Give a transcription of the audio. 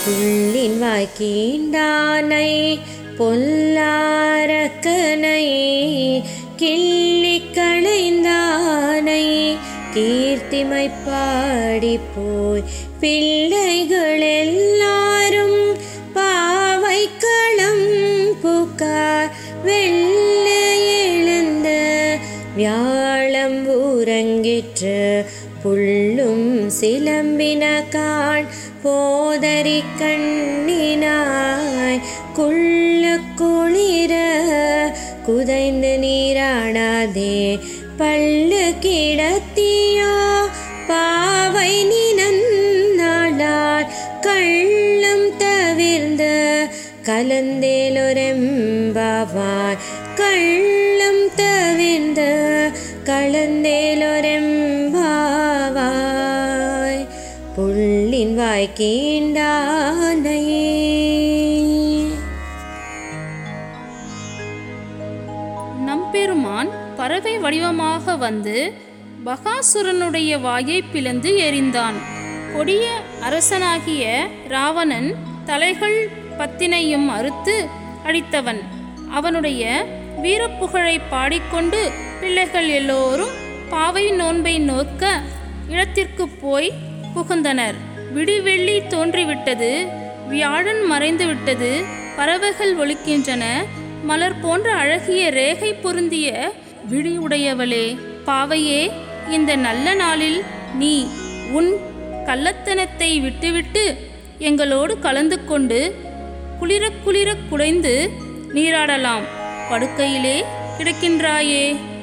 புள்ளின் வாய்க்கீண்டானை பொல்லாரக்கனை கிள்ளிக் களைந்தானை கீர்த்திமை பாடி போய் பிள்ளைகள் எல்லாரும் பாவை களம் புகார் வெள்ள எழுந்த வியாழம் உறங்கிற்று புல்லும் சிலம்பின காண் போதரி கண்ணினாய் குள்ள குளிர குதைந்து நீராடாதே பல்லு கிடத்தியோ பாவை நினந்தாளால் கள்ளம் தவிர்ந்த கலந்தேலொரெம்பாவாய் கள்ளம் தவிர்ந்த கலந்தேலொரெம்பாவாய் புள்ளின் வாய்க்கீண்டானையே நம்பெருமான் பறவை வடிவமாக வந்து பகாசுரனுடைய வாயை பிளந்து எறிந்தான் கொடிய அரசனாகிய ராவணன் தலைகள் பத்தினையும் அறுத்து அழித்தவன் அவனுடைய வீரப்புகழை பாடிக்கொண்டு பிள்ளைகள் எல்லோரும் பாவை நோன்பை நோக்க இடத்திற்கு போய் புகுந்தனர் விடிவெள்ளி தோன்றிவிட்டது வியாழன் மறைந்து விட்டது பறவைகள் ஒலிக்கின்றன மலர் போன்ற அழகிய ரேகை பொருந்திய விழி உடையவளே பாவையே இந்த நல்ல நாளில் நீ உன் கள்ளத்தனத்தை விட்டுவிட்டு எங்களோடு கலந்து கொண்டு குளிர குளிர குடைந்து நீராடலாம் படுக்கையிலே கிடக்கின்றாயே